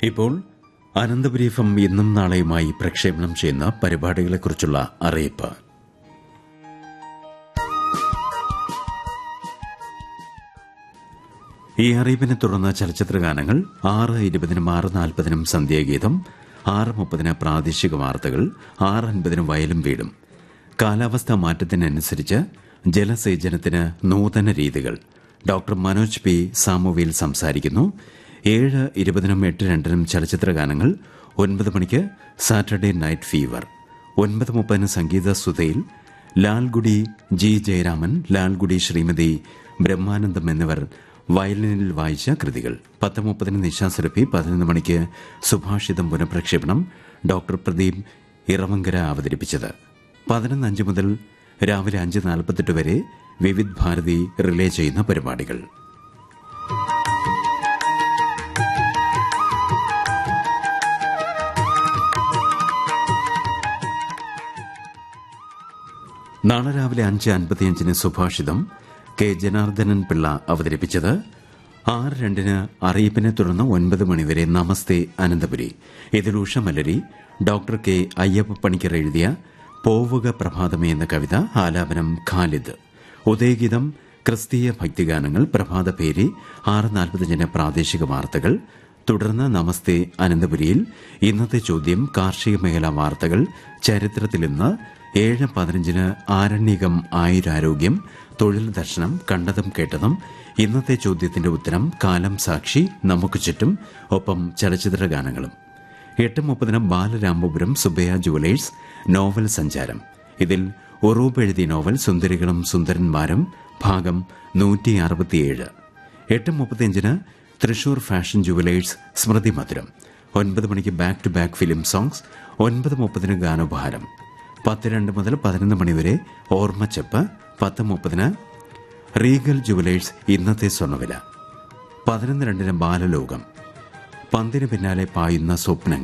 ഇപ്പോൾ Ananthapuri F M ഇന്നും നാളെയുമായി പ്രക്ഷേപണം ചെയ്യുന്ന പരിപാടികളെക്കുറിച്ചുള്ള അറിയിപ്പ് ഈ അറിയിപ്പിനെ തുടർന്ന് ചലച്ചിത്ര ഗാനങ്ങൾ ആറ് ഇരുപതിനും ആറ് നാൽപ്പതിനും സന്ധ്യാഗീതം ആറ് മുപ്പതിന് പ്രാദേശിക വാർത്തകൾ ആറ് അൻപതിനും വയലും വീടും കാലാവസ്ഥാ മാറ്റത്തിനനുസരിച്ച് ജലസേചനത്തിന് നൂതന രീതികൾ ഡോക്ടർ മനോജ് പി സാമുവേൽ സംസാരിക്കുന്നു ഏഴ് ഇരുപതിനും എട്ട് രണ്ടിനും ചലച്ചിത്ര ഗാനങ്ങൾ ഒൻപത് മണിക്ക് സാറ്റർഡേ നൈറ്റ് ഫീവർ ഒൻപത് മുപ്പതിന് സംഗീത സുധയിൽ ലാൽഗുഡി ജി ജയരാമൻ ലാൽഗുഡി ശ്രീമതി ബ്രഹ്മാനന്ദം എന്നിവർ വയലിനിൽ വായിച്ച കൃതികൾ പത്ത് മുപ്പതിന് നിശാസുരഭി പതിനൊന്ന് മണിക്ക് സുഭാഷിതം പുനഃപ്രക്ഷേപണം ഡോക്ടർ പ്രദീപ് ഇറവങ്കര അവതരിപ്പിച്ചത് പതിനൊന്ന് അഞ്ച് മുതൽ രാവിലെ അഞ്ച് നാൽപ്പത്തെട്ട് വരെ വിവിധ് ഭാരതി റിലേ ചെയ്യുന്ന പരിപാടികൾ നാളെ രാവിലെ അഞ്ച് അൻപത്തിയഞ്ചിന് സുഭാഷിതം കെ ജനാർദ്ദനൻ പിള്ള അവതരിപ്പിച്ചത് ആറ് രണ്ടിന് അറിയിപ്പിനെ തുടർന്ന് ഒൻപത് മണിവരെ നമസ്തേ അനന്തപുരി ഇതിൽ ഉഷ മലരി ഡോക്ടർ കെ അയ്യപ്പ പണിക്കർ എഴുതിയ പോവുക പ്രഭാതമേ എന്ന കവിത ആലാപനം ഖാലിദ് ഉദയഗീതം ക്രിസ്തീയ ഭക്തിഗാനങ്ങൾ പ്രഭാത പേരി ആറ് നാൽപ്പത്തിയഞ്ചിന് പ്രാദേശിക വാർത്തകൾ തുടർന്ന് നമസ്തേ അനന്തപുരിയിൽ ഇന്നത്തെ ചോദ്യം കാർഷിക മേഖലാ വാർത്തകൾ ചരിത്രത്തിൽ ഇന്ന് ഏഴ് പതിനഞ്ചിന് ആരണ്യകം ആയുരാരോഗ്യം തൊഴിൽ ദർശനം കണ്ടതും കേട്ടതും ഇന്നത്തെ ചോദ്യത്തിന്റെ ഉത്തരം കാലം സാക്ഷി നമുക്ക് ചുറ്റും ഒപ്പം ചലച്ചിത്ര ഗാനങ്ങളും എട്ട് മുപ്പതിന് ബാലരാമപുരം സുബയ ജുവലേഴ്സ് നോവൽ സഞ്ചാരം ഇതിൽ ഉറൂബ് എഴുതിയ നോവൽ സുന്ദരികളും സുന്ദരന്മാരും ഭാഗം നൂറ്റി അറുപത്തിയേഴ് എട്ട് മുപ്പത്തിയഞ്ചിന് തൃശൂർ ഫാഷൻ ജുവലേഴ്സ് സ്മൃതി മധുരം ഒൻപത് മണിക്ക് back to back film songs ഒൻപത് മുപ്പതിന് ഗാനോപഹാരം പത്ത് രണ്ട് മുതൽ പതിനൊന്ന് മണിവരെ ഓർമ്മച്ചെപ്പ് പത്ത് മുപ്പതിന് റീഗൽ ജുവലേഴ്സ് ഇന്നത്തെ സ്വർണ്ണവില പതിനൊന്ന് രണ്ടിന് ബാലലോകം പന്തിന് പിന്നാലെ പായുന്ന സ്വപ്നങ്ങൾ